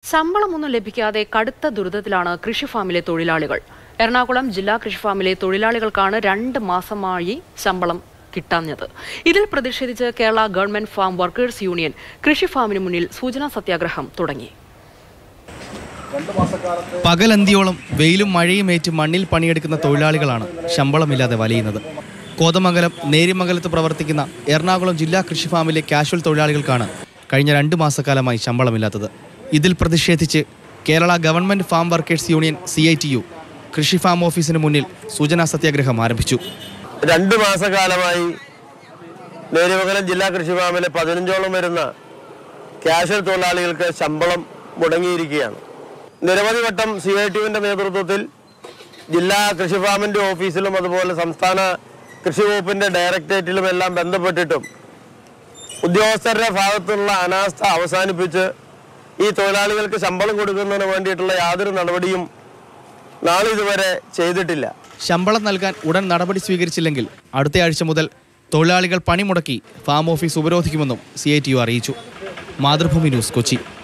ശമ്പളമൊന്നും ലഭിക്കാതെ കടുത്ത ദുരിതത്തിലാണ് കൃഷിഫാമിലെ തൊഴിലാളികൾ എറണാകുളം ജില്ലാ കൃഷിഫാമിലെ തൊഴിലാളികൾക്കാണ് രണ്ട് മാസമായി ശമ്പളം കിട്ടാഞ്ഞത് ഇതിൽ പ്രതിഷേധിച്ച് Kerala government farm workers union കൃഷിഫാമിന് മുന്നിൽ സൂചനാ സത്യാഗ്രഹം തുടങ്ങി പകലന്തിയോളം വെയിലും മഴയും ഏറ്റ് മണ്ണിൽ പണിയെടുക്കുന്ന തൊഴിലാളികളാണ് ശമ്പളമില്ലാതെ വലയുന്നത് കോതമംഗലം നേരിമംഗലത്ത് പ്രവർത്തിക്കുന്ന എറണാകുളം ജില്ലാ കൃഷിഫാമിലെ കാഷ്വൽ തൊഴിലാളികൾക്കാണ് കഴിഞ്ഞ രണ്ട് മാസക്കാലമായി ശമ്പളമില്ലാത്തത് ഇതിൽ പ്രതിഷേധിച്ച് Kerala government farm workers union C I T U കൃഷി ഫാം ഓഫീസിന് മുന്നിൽ സൂചനാ സത്യാഗ്രഹം ആരംഭിച്ചു രണ്ട് മാസക്കാലമായി നേര്യമംഗലം ജില്ലാ കൃഷിഫാമിലെ പതിനഞ്ചോളം വരുന്ന കാഷ്വൽ തൊഴിലാളികൾക്ക് ശമ്പളം മുടങ്ങിയിരിക്കുകയാണ് നിരവധി വട്ടം സി ഐ ടിയുവിൻ്റെ നേതൃത്വത്തിൽ ജില്ലാ കൃഷിഫാമിൻ്റെ ഓഫീസിലും അതുപോലെ സംസ്ഥാന കൃഷി വകുപ്പിൻ്റെ ഡയറക്ടറേറ്റിലും എല്ലാം ബന്ധപ്പെട്ടിട്ടും ഉദ്യോഗസ്ഥരുടെ ഭാഗത്തുള്ള അനാസ്ഥ അവസാനിപ്പിച്ച് ഈ തൊഴിലാളികൾക്ക് ശമ്പളം കൊടുക്കുന്നതിന് വേണ്ടിയിട്ടുള്ള യാതൊരു നടപടിയും നാളിതുവരെ ചെയ്തിട്ടില്ല ശമ്പളം നൽകാൻ ഉടൻ നടപടി സ്വീകരിച്ചില്ലെങ്കിൽ അടുത്തയാഴ്ച മുതൽ തൊഴിലാളികൾ പണിമുടക്കി ഫാം ഓഫീസ് ഉപരോധിക്കുമെന്നും സി ഐ ടി യു അറിയിച്ചു മാതൃഭൂമി ന്യൂസ് കൊച്ചി